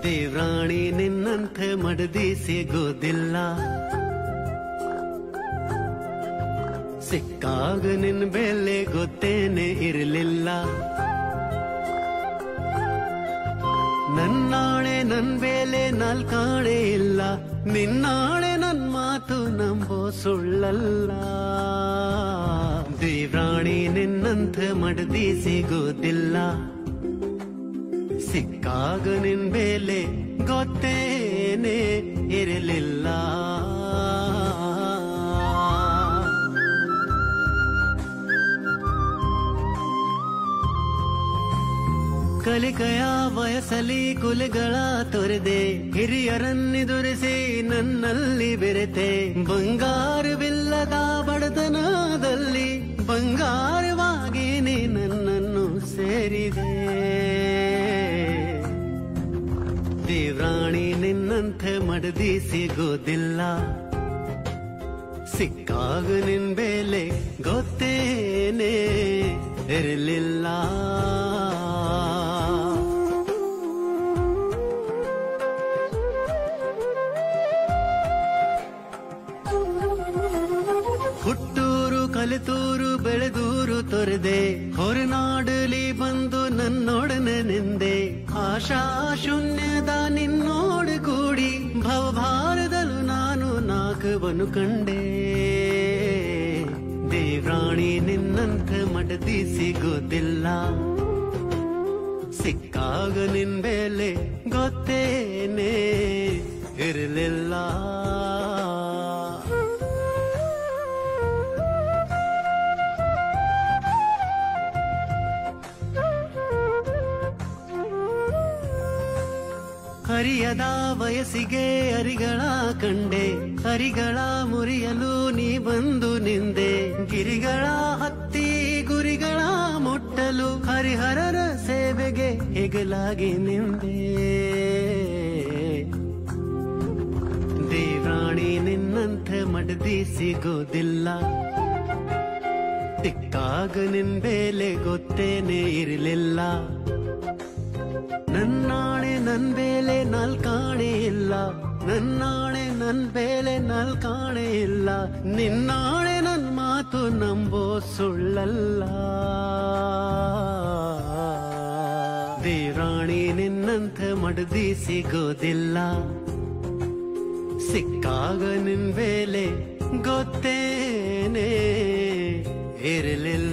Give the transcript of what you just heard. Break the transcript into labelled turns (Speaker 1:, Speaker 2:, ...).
Speaker 1: ದೇವ್ರಾಣಿ ನಿನ್ನಂಥ ಮಡದಿ ಸಿಗೋದಿಲ್ಲ ಸಿಕ್ಕಾಗ ನಿನ್ ಬೆಲೆ ಗೊತ್ತೇನೆ ಇರಲಿಲ್ಲ ನನ್ನಾಣೆ ನನ್ ಬೇಲೆ ನಾಲ್ಕಾಣೆ ಇಲ್ಲ ನಿನ್ನಾಣೆ ನನ್ ಮಾತು ನಂಬೋ ಸುಳ್ಳಲ್ಲ ದೇವ್ರಾಣಿ ನಿನ್ನಂಥ ಮಡದಿ ಸಿಗೋದಿಲ್ಲ ಸಿಕ್ಕಾಗ ನಿನ್ ಬೇಲೆ ಗೊತ್ತೇನೆ ಇರಲಿಲ್ಲ ಕಲಿಕೆಯ ವಯಸ್ಸಲಿ ಕುಲೆಗಳ ತೊರೆದೆ ಹಿರಿಯರನ್ನೆದುರಿಸಿ ನನ್ನಲ್ಲಿ ಬೆರೆತೆ ಬಂಗಾರವಿಲ್ಲದ ಬಡತನದಲ್ಲಿ ಬಂಗಾರವಾಗಿ ನೀ ನನ್ನನ್ನು ಸೇರಿದೆ ದೇವ್ರಾಣಿ ನಿನ್ನಂಥ ಮಡದಿ ಸಿಗೋದಿಲ್ಲ ಸಿಕ್ಕಾಗ ನಿನ್ ಬೆಲೆ ಗೊತ್ತೇನೆ ಇರಲಿಲ್ಲ ಹುಟ್ಟೂರು ಕಲಿತೂರು ಬೆಳೆದೂರು ತೊರೆದೆ ಹೊರನಾಡಲಿ ಬಂದು ನನ್ನೊಡನೆ ನಿಂದೆ ಆಶಾ ಶೂನ್ಯದ ನಿನ್ನೋಡು ಕೂಡಿ ಭವಭಾರದಲ್ಲೂ ನಾನು ನಾಗವನು ಕಂಡೆ ದೇವ್ರಾಣಿ ನಿನ್ನಂಥ ಮಡದಿ ಸಿಗೋದಿಲ್ಲ ಸಿಕ್ಕಾಗ ನಿನ್ ಬೆಲೆ ಗೊತ್ತೇನೆ ಇರಲಿಲ್ಲ ಹರಿಯದ ವಯಸ್ಸಿಗೆ ಅರಿಗಳ ಕಂಡೆ ಹರಿಗಳ ಮುರಿಯಲು ನೀ ಬಂದು ನಿಂದೆ ಗಿರಿಗಳ ಹತ್ತಿ ಗುರಿಗಳ ಮುಟ್ಟಲು ಹರಿಹರರ ಸೇವೆಗೆ ಹೆಗಲಾಗಿ ನಿಂದೆ ದೇವ್ರಾಣಿ ನಿನ್ನಂಥ ಮಡದಿ ಸಿಗೋದಿಲ್ಲ ಸಿಕ್ಕಾಗ ನಿನ್ ಬೆಲೆ ಗೊತ್ತೇನೆ ಇರಲಿಲ್ಲ ನನ್ನಾಣೆ ನನ್ ಬೇಲೆ ನಾಲ್ಕಾಣೆ ಇಲ್ಲ ನನ್ನಾಣೆ ನನ್ ಬೇಲೆ ನಾಲ್ಕಾಣೆ ಇಲ್ಲ ನಿನ್ನಾಣೆ ನನ್ ಮಾತು ನಂಬೋ ಸುಳ್ಳಲ್ಲ ದೇವ್ರಾಣಿ ನಿನ್ನಂಥ ಮಡದಿ ಸಿಗೋದಿಲ್ಲ ಸಿಕ್ಕಾಗ ನಿನ್ ಬೇಲೆ ಗೊತ್ತೇನೆ ಇರಲಿಲ್ಲ